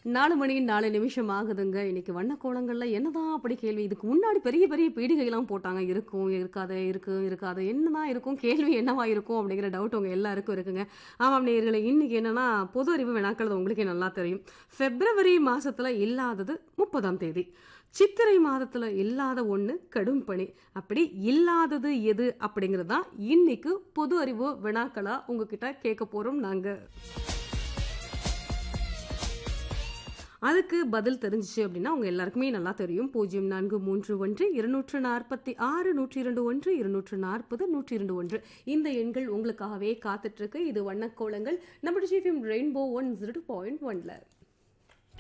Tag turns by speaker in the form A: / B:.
A: நாலு மணி நாலு நிமிஷம் ஆகுதுங்க இன்னைக்கு வண்ணக்கோலங்கள்ல என்னதான் அப்படி கேள்வி இதுக்கு முன்னாடி பெரிய பெரிய பீடிகைலாம் போட்டாங்க இருக்கும் இருக்காது இருக்கு இருக்காது என்னதான் இருக்கும் கேள்வி என்னவா இருக்கும் அப்படிங்கிற டவுட் உங்க எல்லாருக்கும் இருக்குங்க ஆமாம் நேர்களை இன்னைக்கு என்னன்னா பொது அறிவு வினாக்கள் உங்களுக்கே நல்லா தெரியும் பிப்ரவரி மாசத்துல இல்லாதது முப்பதாம் தேதி சித்திரை மாதத்துல இல்லாத ஒண்ணு கடும் பனி அப்படி இல்லாதது எது அப்படிங்கிறது தான் இன்னைக்கு பொது அறிவு வினாக்களா உங்ககிட்ட கேட்க போறோம் நாங்க அதுக்கு பதில் தெரிஞ்சிச்சு அப்படின்னா அவங்க எல்லாருக்குமே நல்லா தெரியும் பூஜ்ஜியம் நான்கு மூன்று ஒன்று இருநூற்று நாற்பத்தி ஆறு நூற்றி இரண்டு ஒன்று இருநூற்று நாற்பது நூற்றி இரண்டு ஒன்று இந்த எண்கள் உங்களுக்காகவே காத்துட்டு இருக்கு இது வண்ணக்கோலங்கள் நம்ம ரெயின்போ ஒன் ஜீரோ பாயிண்ட் ஒன்ல